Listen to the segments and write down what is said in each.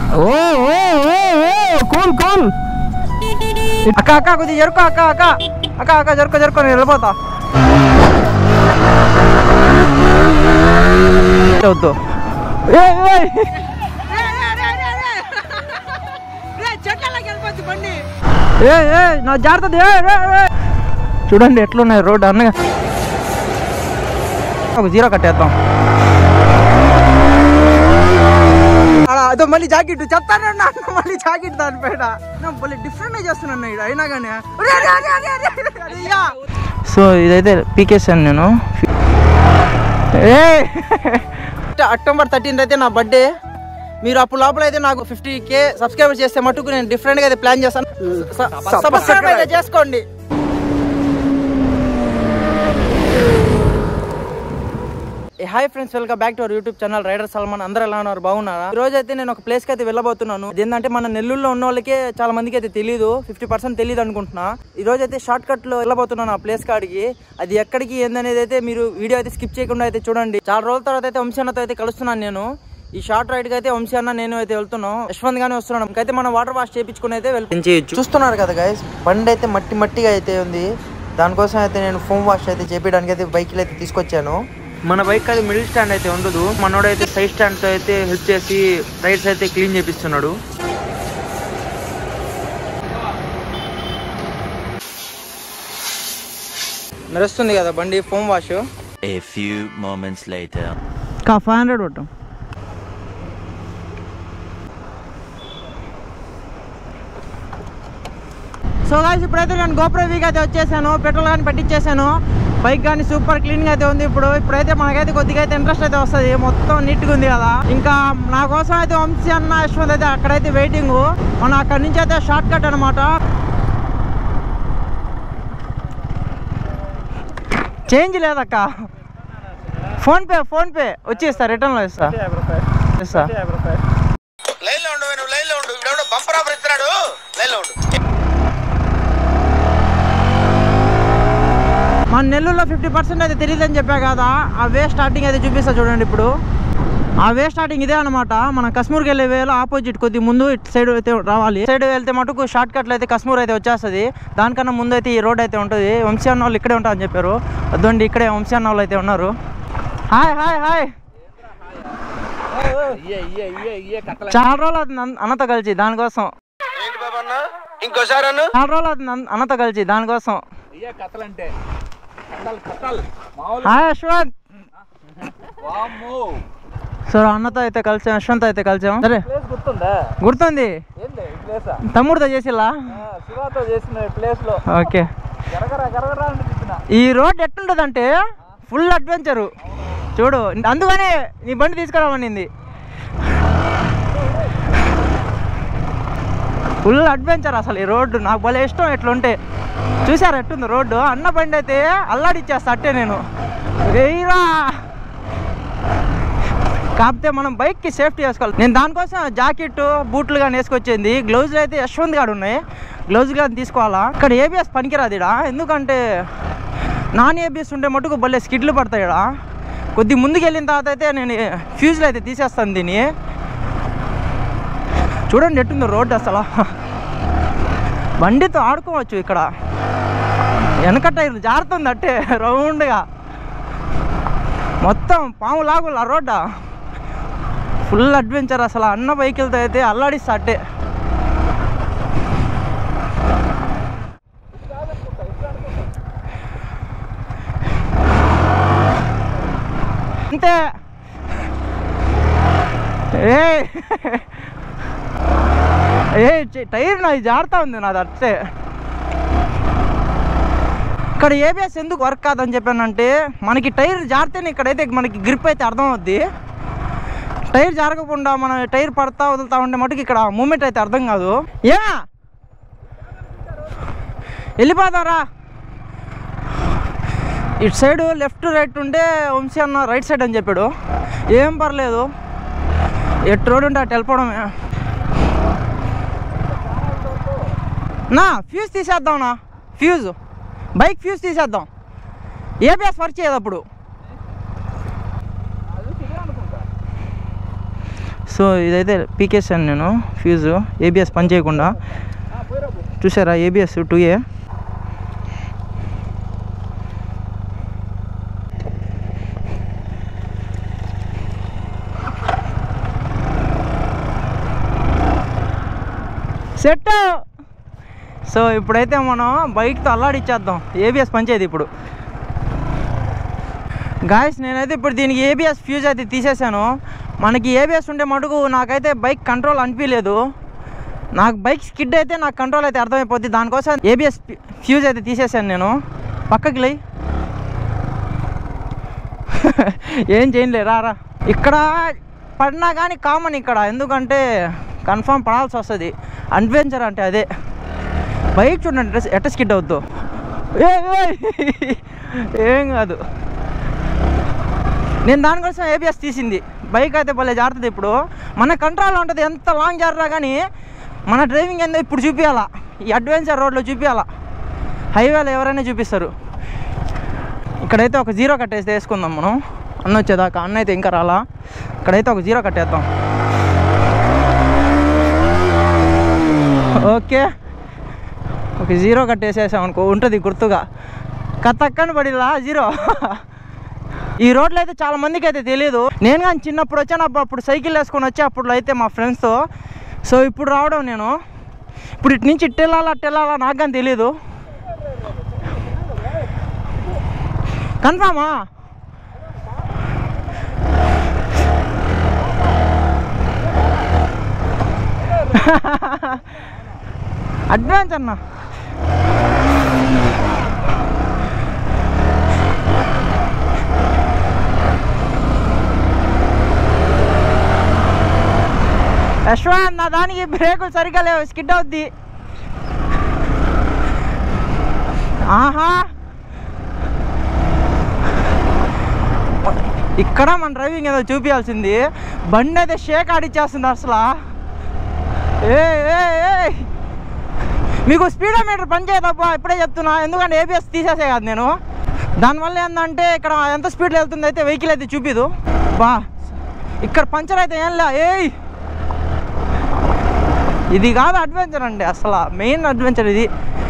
ఓ ఓ ఓ ఓ cool cool అక్క అక్క కొద్దిగా జరుకో అక్క అక్క అక్క అక్క జరుకో జరుకో నేను వెళ్ళిపోతా వద్దు ఏయ్, ఏయ్. ఏయ్, ఏయ్, నా జాగ్రత్త ఏయ్, ఏయ్, ఏయ్. చూడండి ఎట్లున్నాయి రోడ్ అన్నగా ఒక జీరో కట్టేద్దాం అలా అదో మళ్ళీ జాకెట్ చెప్తాను అన్న మళ్ళీ జాకెట్ దానిపైన నా మళ్ళీ డిఫరెంట్ చేస్తున్నాను ఇక్కడ అయినా కానీ సో ఇదైతే పీకేసాను నేను ఏ అక్టోబర్ థర్టీన్త్ అయితే నా బర్త్డే మీరు అప్పుడు లోపల అయితే నాకు ఫిఫ్టీ కే సబ్స్క్రైబర్ చేస్తే మటుకు నేను డిఫరెంట్ గా అయితే ప్లాన్ చేస్తాను సబ్స్క్రైబ్ అయితే చేసుకోండి hi friends welcome back to our YouTube channel rider Salman అందరూ ఎలా ఉన్నారు బాగున్నారా ఈ రోజు అయితే నేను ఒక ప్లేస్ కి అయితే వెళ్ళబోతున్నాను ఏంటంటే మన నెల్లూరులో ఉన్న వాళ్ళకే చాలా మందికి అయితే తెలియదు ఫిఫ్టీ పర్సెంట్ తెలియదు అనుకుంటున్నా ఈ రోజు అయితే షార్ట్ కట్ లో వెళ్ళబోతున్నాను ఆ ప్లేస్ కాడికి అది ఎక్కడికి ఏందనేది అయితే మీరు వీడియో అయితే స్కిప్ చేయకుండా అయితే చూడండి చాలా రోజుల తర్వాత అయితే వంశీన్నతో అయితే కలుస్తున్నాను నేను ఈ షార్ట్ రైడ్ కి అయితే వంశీ అన్న నేను అయితే వెళ్తున్నాం యశ్వంత్ గానే వస్తున్నాను ఇంకైతే మనం వాటర్ వాష్ చేయించుకుని అయితే వెళ్ళి చూస్తున్నారు కదా గైస్ బండి అయితే మట్టి మట్టిగా అయితే ఉంది దానికోసం అయితే నేను ఫోమ్ వాష్ అయితే చేపించడానికి అయితే బైక్లు అయితే తీసుకొచ్చాను మన బైక్ అది మిడిల్ స్టాండ్ అయితే ఉండదు మనోడు అయితే సైడ్ స్టాండ్ తో అయితే హెల్ప్ చేసి టైర్స్ అయితే క్లీన్ చేపిస్తున్నాడు నడుస్తుంది కదా బండి foam wash A few moments later. కా ఫైవ్ హండ్రెడ్ కొట్టాం సో గాయస్ ఇప్పుడైతే నేను గోప్రో వీక్ అయితే వచ్చేసాను పెట్రోల్ కానీ పెట్టించేసాను బైక్ కానీ సూపర్ క్లీన్గా అయితే ఉంది ఇప్పుడు ఇప్పుడైతే మనకైతే కొద్దిగా అయితే ఇంట్రెస్ట్ అయితే వస్తుంది మొత్తం నీట్గా ఉంది కదా ఇంకా నా కోసం అయితే వంశీ అన్న యశ్వంత్ అయితే అక్కడైతే వెయిటింగ్ మనం అక్కడి నుంచి అయితే షార్ట్ కట్ అనమాట చేంజ్ లేదక్క ఫోన్ పే ఫోన్ పే వచ్చేస్తా రిటర్న్లో ఇస్తా ఇస్తా లైన్ లో ఉండు నువ్వు లైన్ లో ఉండు ఇప్పుడు బంపర్ ఆఫర్ ఇస్తున్నాడు లైన్ లో ఉండు మన నెల్లూరులో ఫిఫ్టీ పర్సెంట్ అయితే తెలియదని చెప్పా కదా ఆ వే స్టార్టింగ్ అయితే చూపిస్తా చూడండి ఇప్పుడు ఆ వే స్టార్టింగ్ ఇదే అనమాట మనం కశ్మూర్కి వెళ్ళే వేలో ఆపోజిట్ కొద్ది ముందు ఇటు సైడ్ అయితే రావాలి సైడ్ వెళ్తే మటుకు షార్ట్ కట్లో అయితే కశ్మూర్ అయితే వచ్చేస్తుంది దానికన్నా ముందు అయితే ఈ రోడ్ అయితే ఉంటుంది వంశీ అన్న వాళ్ళు ఇక్కడే ఉంటారని చెప్పారు అదండి ఇక్కడే వంశీ అన్న వాళ్ళు అయితే ఉన్నారు హాయ్ హాయ్ హాయ్ చాలా రోజులు అవుతుంది అన్న- అన్నతో కలిసి దానికోసం ఏంటి బాబు అన్న ఇంకోసారి అన్న చాలా రోజులు అవుతుంది అన్న- అన్నతో కలిసి దానికోసం హాయ్ యశ్వంత్ సో అన్నతో అయితే కలిసాం యశ్వంత్ అయితే కలిసాం సరే గుర్తుందా గుర్తుంది ఏంది ఈ ప్లేసా తమ్ముడితో చేసిలా శివాతో చేసిన ప్లేస్ లో ఓకే గరగర గరగర అని తిప్పిన ఈ రోడ్ ఎట్లుంటుందంటే ఫుల్ అడ్వెంచరు చూడు అందుకనే నీ బండి తీసుకురామనింది ఫుల్ అడ్వెంచర్ అసలు ఈ రోడ్డు నాకు భలే ఇష్టం ఎట్లుంటే చూసారు ఎట్టుంది రోడ్డు అన్న బండి అయితే అల్లాడిచ్చేస్తా అట్టే నేను వెయ్యరా కాకపోతే మనం బైక్కి సేఫ్టీ వేసుకోవాలి నేను దానికోసం జాకెట్ బూట్లు కానీ వేసుకొచ్చింది గ్లౌజులు అయితే యశ్వంత్ గారు ఉన్నాయి గ్లౌజ్ కానీ తీసుకోవాలా ఇక్కడ ఏబిఎస్ పనికిరాదు ఇడా ఎందుకంటే నాన్ ఏబిఎస్ ఉంటే మటుకు భలే స్కిడ్లు పడతాయి ఇడా కొద్ది ముందుకు వెళ్ళిన తర్వాత అయితే నేను ఫ్యూజ్లు అయితే తీసేస్తాను దీన్ని చూడండి ఎట్టుందో రోడ్డు అసలు బండితో ఆడుకోవచ్చు ఇక్కడ వెనక టైర్ జారుతుంది అట్టే రౌండ్గా మొత్తం పాము లాగుల రోడ్డా ఫుల్ అడ్వెంచర్ అసలు అన్న బైకులతో అయితే అల్లాడిస్తా అట్టే అంతే ఏ ఏ చి- టైర్ నాది జారుతా ఉంది నాది అట్టే ఇక్కడ ఏబిఎస్ ఎందుకు వర్క్ కాదని చెప్పానంటే మనకి టైర్ జారితేనే ఇక్కడైతే మనకి గ్రిప్ అయితే అర్థం అవుద్ది టైర్ జారకుండా మనం టైర్ పడతా వదులుతా ఉంటే మటుకు ఇక్కడ మూమెంట్ అయితే అర్థం కాదు ఏ వెళ్ళిపోతారా ఇటు సైడ్ లెఫ్ట్ రైట్ ఉంటే వంశీ అన్న రైట్ సైడ్ అని చెప్పాడు ఏం పర్లేదు ఎటు రోడ్ ఉంటే అటు వెళ్ళిపోవడమే నా ఫ్యూజ్ తీసేద్దాంనా ఫ్యూజ్ బైక్ ఫ్యూజ్ తీసేద్దాం ఏబిఎస్ వర్క్ చేయదు అప్పుడు సో ఇదైతే పీకేసాను నేను ఫ్యూజు ఏబిఎస్ పని చేయకుండా చూసారా ఏబిఎస్ టూ ఏ సెట్ సో ఇప్పుడైతే మనం బైక్తో అల్లాడిచ్చేద్దాం ఏబిఎస్ పనిచేది ఇప్పుడు గాయస్ నేనైతే ఇప్పుడు దీనికి ఏబిఎస్ ఫ్యూజ్ అయితే తీసేసాను మనకి ఏబిఎస్ ఉంటే మటుకు నాకైతే బైక్ కంట్రోల్ అనిపించలేదు నాకు బైక్ స్కిడ్ అయితే నాకు కంట్రోల్ అయితే అర్థమైపోద్ది దానికోసం ఏబిఎస్ ఫ్యూజ్ అయితే తీసేసాను నేను పక్కకి లై ఏం చేయలే రా రా ఇక్కడ పడినా కానీ కామన్ ఇక్కడ ఎందుకంటే కన్ఫామ్ పడాల్సి వస్తుంది అడ్వెంచర్ అంటే అదే బైక్ చూడండి ఎట్ట- ఎట్ట స్కిడ్ అవుద్దు ఏయ్, ఏయ్. ఏం కాదు నేను దానికోసం ఏబిఎస్ తీసింది బైక్ అయితే భలే జారుతుంది ఇప్పుడు మన కంట్రోల్ ఉంటుంది ఎంత లాంగ్ జారురా కానీ మన డ్రైవింగ్ ఏందో ఇప్పుడు చూపించాలా ఈ అడ్వెంచర్ రోడ్లో చూపించాలా హైవేలో ఎవరైనా చూపిస్తారు ఇక్కడైతే ఒక జీరో కట్టేసి వేసుకుందాం మనం అన్న వచ్చేదాకా అన్న అయితే ఇంకా రాలా ఇక్కడైతే ఒక జీరో కట్టేద్దాం ఓకే ఒక జీరో కట్టేసేసాం అనుకో ఉంటుంది గుర్తుగా కథక్కని పడిలా జీరో ఈ రోడ్లో అయితే చాలా మందికి అయితే తెలియదు నేను కానీ చిన్నప్పుడు వచ్చాను అప్పుడు అప్పుడు సైకిల్ వేసుకొని వచ్చి అప్పుడు అయితే మా ఫ్రెండ్స్తో సో ఇప్పుడు రావడం నేను ఇప్పుడు ఇటు నుంచి ఇటు వెళ్ళాలా అటు వెళ్ళాలా నాకు కానీ తెలియదు కన్ఫామా అడ్వాన్స్ అన్న యశ్వాన్ నా దానికి బ్రేకులు సరిగ్గా లేవు స్కిడ్ అవుద్ది ఆహా ఇక్కడ మన డ్రైవింగ్ ఏదో చూపించాల్సింది బండి అయితే షేక్ ఆడిచ్చేస్తుంది అసలు ఏ ఏ ఏ మీకు స్పీడోమీటర్ పనిచేయదబ్బా ఇప్పుడే చెప్తున్నా ఎందుకంటే ఏబిఎస్ తీసేసే కాదు నేను దానివల్ల ఏంటంటే ఇక్కడ ఎంత స్పీడ్లో వెళ్తుంది అయితే వెహికల్ అయితే చూపిదు బా ఇక్కడ పంచర్ అయితే ఏం లే ఏయ్ ఇది కాదు అడ్వెంచర్ అండి అసలు మెయిన్ అడ్వెంచర్ ఇది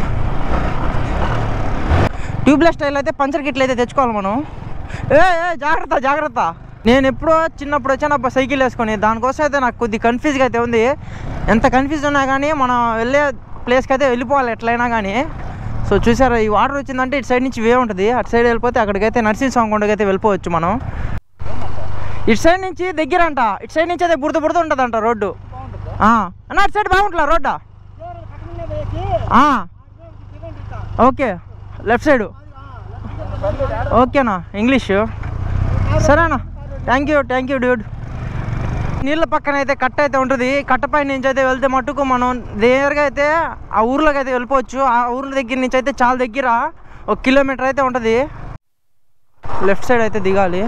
ట్యూబ్లెస్ స్టైల్ అయితే పంచర్ కిట్లు అయితే తెచ్చుకోవాలి మనం ఏ ఏ జాగ్రత్త జాగ్రత్త నేను ఎప్పుడో చిన్నప్పుడు వచ్చాను సైకిల్ వేసుకొని దానికోసం అయితే నాకు కొద్ది కన్ఫ్యూజ్గా అయితే ఉంది ఎంత కన్ఫ్యూజ్ ఉన్నా కానీ మనం వెళ్ళే ప్లేస్కి అయితే వెళ్ళిపోవాలి ఎట్లయినా కానీ సో చూసారా ఈ వాటర్ వచ్చిందంటే ఇటు సైడ్ నుంచి వే ఉంటుంది అటు సైడ్ వెళ్ళిపోతే అక్కడికైతే నర్సింగ్ సాంగ్ కొండకైతే వెళ్ళిపోవచ్చు మనం ఇటు సైడ్ నుంచి దగ్గర అంట ఇటు సైడ్ నుంచి అయితే బురద బురద ఉంటుందంట రోడ్డు ఆ. అన్న అటు సైడ్ బాగుంటుందా రోడ్డా ఆ. ఓకే లెఫ్ట్ సైడ్ ఓకేనా ఇంగ్లీష్ సరేనా thank you thank you dude నీళ్ళ పక్కన అయితే కట్ట అయితే ఉంటుంది కట్టపై నుంచి అయితే వెళ్తే మట్టుకు మనం నేరుగా అయితే ఆ ఊర్లోకి అయితే వెళ్ళిపోవచ్చు ఆ ఊర్ల దగ్గర నుంచి అయితే చాలా దగ్గర ఒక కిలోమీటర్ అయితే ఉంటుంది లెఫ్ట్ సైడ్ అయితే దిగాలి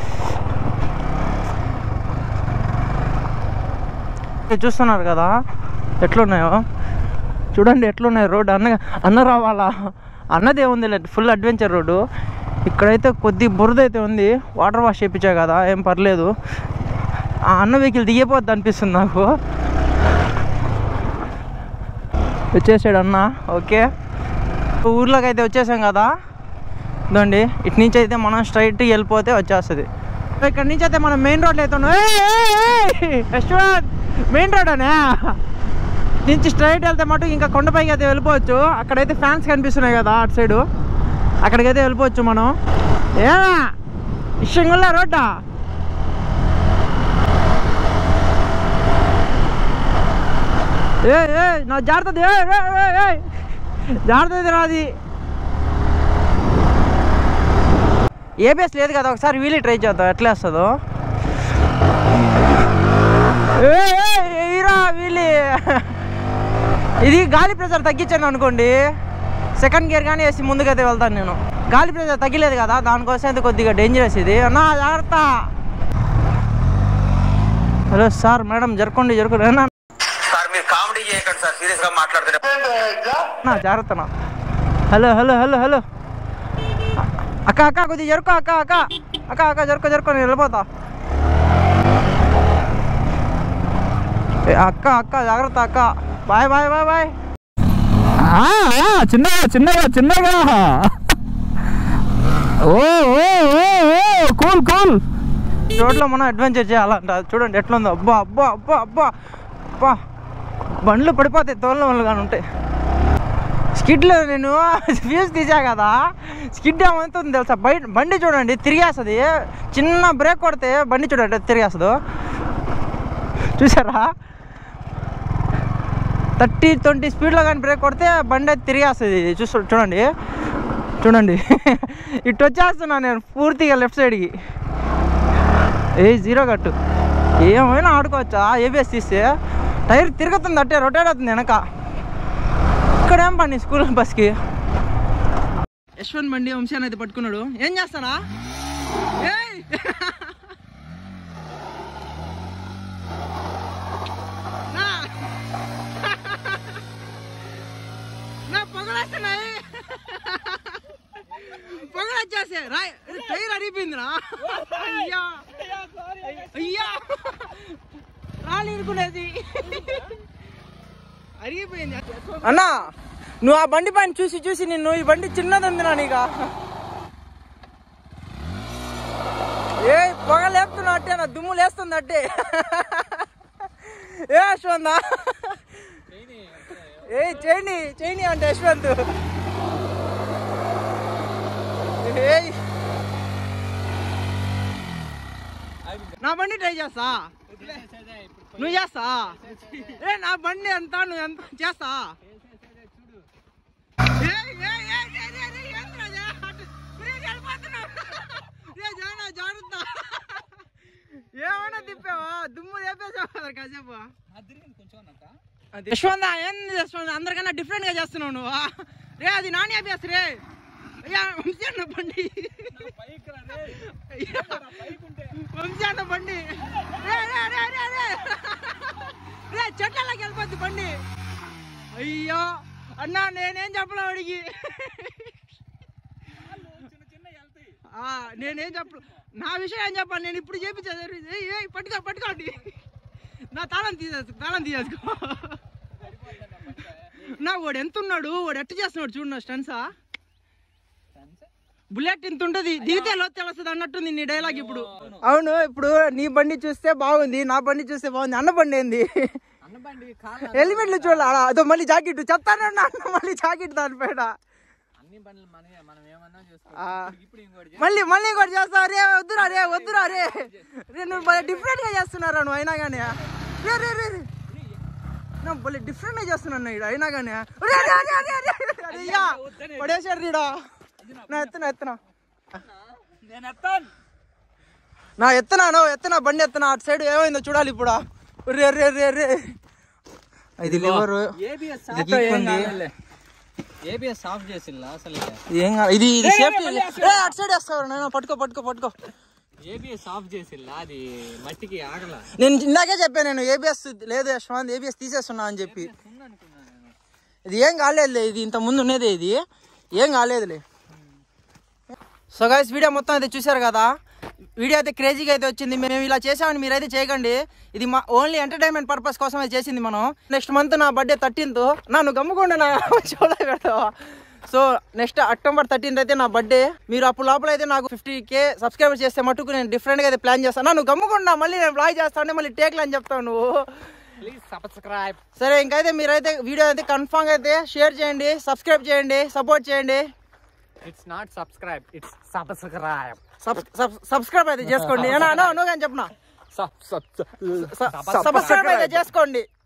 ఇది చూస్తున్నారు కదా ఎట్లున్నాయో చూడండి ఎట్లున్నాయి రోడ్ అన్న అన్న రావాలా అన్నదే ఉంది ఫుల్ అడ్వెంచర్ రోడ్డు ఇక్కడైతే కొద్ది బురద అయితే ఉంది వాటర్ వాష్ చేయించా కదా ఏం పర్లేదు ఆ అన్న వెహికల్ దిగిపోద్ది అనిపిస్తుంది నాకు వచ్చేసాడు అన్న ఓకే ఊర్లోకి అయితే వచ్చేసాం కదా ఇదండి ఇటు నుంచి అయితే మనం స్ట్రైట్ వెళ్ళిపోతే వచ్చేస్తుంది ఇక్కడ నుంచి అయితే మనం మెయిన్ రోడ్లో అయితే ఉన్నాం యశ్వంత్ మెయిన్ రోడ్ అనే నుంచి స్ట్రైట్ వెళ్తే మటు ఇంకా కొండపైకి అయితే వెళ్ళిపోవచ్చు అక్కడైతే ఫ్యాన్స్ కనిపిస్తున్నాయి కదా అటు సైడు అక్కడికైతే వెళ్ళిపోవచ్చు మనం ఏమా ఇష్టంగుల్లా రోడ్డా ఏ ఏ నా జాగ్రత్త ఏ ఏ, ఏ, ఏ. జాగ్రత్త రాది ఏబిఎస్ లేదు కదా ఒకసారి వీలీ ట్రై చేద్దాం ఎట్లా వస్తుందో ఏ, ఏ, ఎయిరా వీలీ ఇది గాలి ప్రెషర్ తగ్గించాను అనుకోండి సెకండ్ గేర్ కానీ వేసి ముందుకైతే వెళ్తాను నేను గాలి ప్రెషర్ తగ్గలేదు కదా దానికోసం అయితే కొద్దిగా డేంజరస్ ఇది అన్నా జాగ్రత్త హలో సార్ మేడం జరగండి జరగండి అన్నా సార్ మీరు కామెడీ చేయకండి సార్ సీరియస్ గా మాట్లాడుతున్నారు నా జాగ్రత్తనా హలో హలో హలో హలో అక్క అక్క కొద్దిగా జరుకో అక్క అక్క అక్క అక్క జరుకో జరుకో నేను వెళ్ళిపోతా ఏ, అక్క అక్క జాగ్రత్త అక్క బాయ్ బాయ్ బాయ్ బాయ్ చిన్నగా చిన్నగా చిన్నగా ఓ ఓ ఓ ఓ కూల్ కూల్ రోడ్లో మనం అడ్వెంచర్ చేయాలంట చూడండి ఎట్లుందో అబ్బా అబ్బా అబ్బా అబ్బా అబ్బా బండ్లు పడిపోతాయి తోలిన వాళ్ళు కానీ ఉంటాయి స్కిడ్లో నేను ఫ్యూజ్ తీసా కదా స్కిడ్ ఏమవుతుంది తెలుసా బయట బండి చూడండి తిరిగేస్తుంది చిన్న బ్రేక్ కొడితే బండి చూడండి తిరిగేస్తుంది చూసారా థర్టీ ట్వంటీ స్పీడ్లో కానీ బ్రేక్ కొడితే బండి అయితే తిరిగేస్తుంది చూసు చూడండి చూడండి ఇటు వచ్చేస్తున్నా నేను పూర్తిగా లెఫ్ట్ సైడ్కి ఏ జీరో కట్టు ఏమైనా ఆడుకోవచ్చా ఏబిఎస్ తీస్తే టైర్ తిరుగుతుంది అట్టే రొటేట్ అవుతుంది వెనక ఇక్కడ ఏం పని స్కూల్ బస్కి యశ్వంత్ బండి వంశాన్ని అయితే పట్టుకున్నాడు ఏం చేస్తారా ఏయ్! నా! నా పొగలేస్తున్నాయి పొగలు వచ్చేసే రాయ్ టైర్ అడిగిపోయిందిరా అయ్యా అయ్యా రాళ్ళు ఇరుకునేది అరిగిపోయింది అన్నా నువ్వు ఆ బండి పైన చూసి చూసి నిన్ను ఈ బండి చిన్నది ఉంది నా నీక ఏ పొగ లేపుతున్నా అట్టే నా దుమ్ము లేస్తుంది అట్టే ఏ యశ్వంత ఏ చైని చైని అంటే యశ్వంత్ ఏయ్ నా బండి ట్రై చేస్తా నువ్వు చేస్తా ఏ నా బండి ఎంత నువ్వు ఎంత చేస్తా ఏయ్, ఏయ్, ఏయ్, ఏయ్, ఏయ్, ఏయ్, ఏంట్రా ఇది? అటు- ఒరేయ్, వెళ్ళిపోతున్నావు. ఏయ్, జానా, జాగ్రత్త. ఏమైనా తిప్పావా దుమ్ము లేపేసావా కదా కాసేపు అది యశ్వంత ఏంది యశ్వంత అందరికన్నా డిఫరెంట్ గా చేస్తున్నావు నువ్వు రే అది నాని అభ్యాస్ రే అయ్యా వంశీ అన్న బండి అయ్యా, వంశీ అన్న బండి రే రే రే రే రే రే చెట్లలోకి వెళ్ళిపోద్ది బండి అయ్యో అన్నా నేనేం చెప్పలే వాడికి ఆ, నేనేం చెప్ప నా విషయం ఏం చెప్పాలి నేను ఇప్పుడు చేపించేది ఏయ్, ఏయ్, పట్టుకో పట్టుకోండి నా తాళం తీసేసుకో తాళం తీసేసుకో నా వాడు ఎంత ఉన్నాడు వాడు ఎట్ట చేస్తున్నాడు చూడు నా స్టన్సా బుల్లెట్ ఇంత ఉంటది దిగితే లో తెలుస్తుంది అన్నట్టుంది నీ డైలాగ్ ఇప్పుడు అవును ఇప్పుడు నీ బండి చూస్తే బాగుంది నా బండి చూస్తే బాగుంది అన్న బండి ఏంది హెల్మెట్లు చూడాలి ఆడ, అదో మళ్ళీ జాకెట్ చెప్తాను అన్న మళ్ళీ జాకెట్ దానిపైన అన్ని పనులు మనమే మనం ఏమన్నా చేసుకో ఆ. ఇప్పుడు ఇంకోటి మళ్ళీ మళ్ళీ ఇంకోటి చేస్తావు రే వద్దురా రే వద్దురా రే రే నువ్వు భలే డిఫరెంట్ గా చేస్తున్నారా నువ్వు అయినా కానీ రే రే రే రే నువ్వు భలే డిఫరెంట్ గా చేస్తున్నాను ఇడు అయినా కానీ రే రే రే రే రే రే అయ్యా పడేసాడు రీడా నా ఎత్తున ఎత్తున నేను ఎత్తాను నా ఎత్తునాను ఎత్తున బండి ఎత్తున అటు సైడ్ ఏమైందో చూడాలి ఇప్పుడు రే రే రే రే ఇది లివర్ ఏబిఎస్ ఇది గీక్కుంది. ఏబిఎస్ ఆఫ్ చేసిందా అసలు ఏం కాదు ఇది ఇది సేఫ్టీ అటు సైడ్ వేస్తావు నేను పట్టుకో పట్టుకో పట్టుకో ఏబిఎస్ ఆఫ్ చేసిందా అది మట్టికి ఆగల నేను ఇందాకే చెప్పాను నేను ఏబిఎస్ లేదు యశ్వంత్ ఏబిఎస్ తీసేస్తున్నా అని చెప్పి ఇది ఏం కాలేదులే ఇది ఇంత ముందు ఉన్నదే ఇది ఏం కాలేదులే సో గైస్ వీడియో మొత్తం అయితే చూశారు కదా వీడియో అయితే క్రేజీగా అయితే వచ్చింది మేము ఇలా చేసామని మీరైతే చేయకండి ఇది మా ఓన్లీ ఎంటర్టైన్మెంట్ పర్పస్ కోసం అయితే చేసింది మనం నెక్స్ట్ మంత్ నా బర్త్డే థర్టీన్త్ నన్ను గమ్ముకుండా నా షోలో పెడతావా సో నెక్స్ట్ అక్టోబర్ థర్టీన్త్ అయితే నా బర్త్డే మీరు అప్పుడు లోపల అయితే నాకు ఫిఫ్టీ కే సబ్స్క్రైబర్ చేస్తే మటుకు నేను డిఫరెంట్గా అయితే ప్లాన్ చేస్తాను నన్ను గమ్ముకుండా మళ్ళీ నేను బ్లాగ్ చేస్తాను మళ్ళీ టేక్లు అని చెప్తావు నువ్వు ప్లీజ్ సబ్స్క్రైబ్ సరే ఇంకైతే మీరైతే వీడియో అయితే కన్ఫామ్ అయితే షేర్ చేయండి సబ్స్క్రైబ్ చేయండి సపోర్ట్ చేయండి it's not subscribe it's subscribe subscribe అయితే చేసుకోండి నువ్వు కానీ చెప్పనా సబ్ సబ్ సబ్స్క్రైబ్ అయితే చేసుకోండి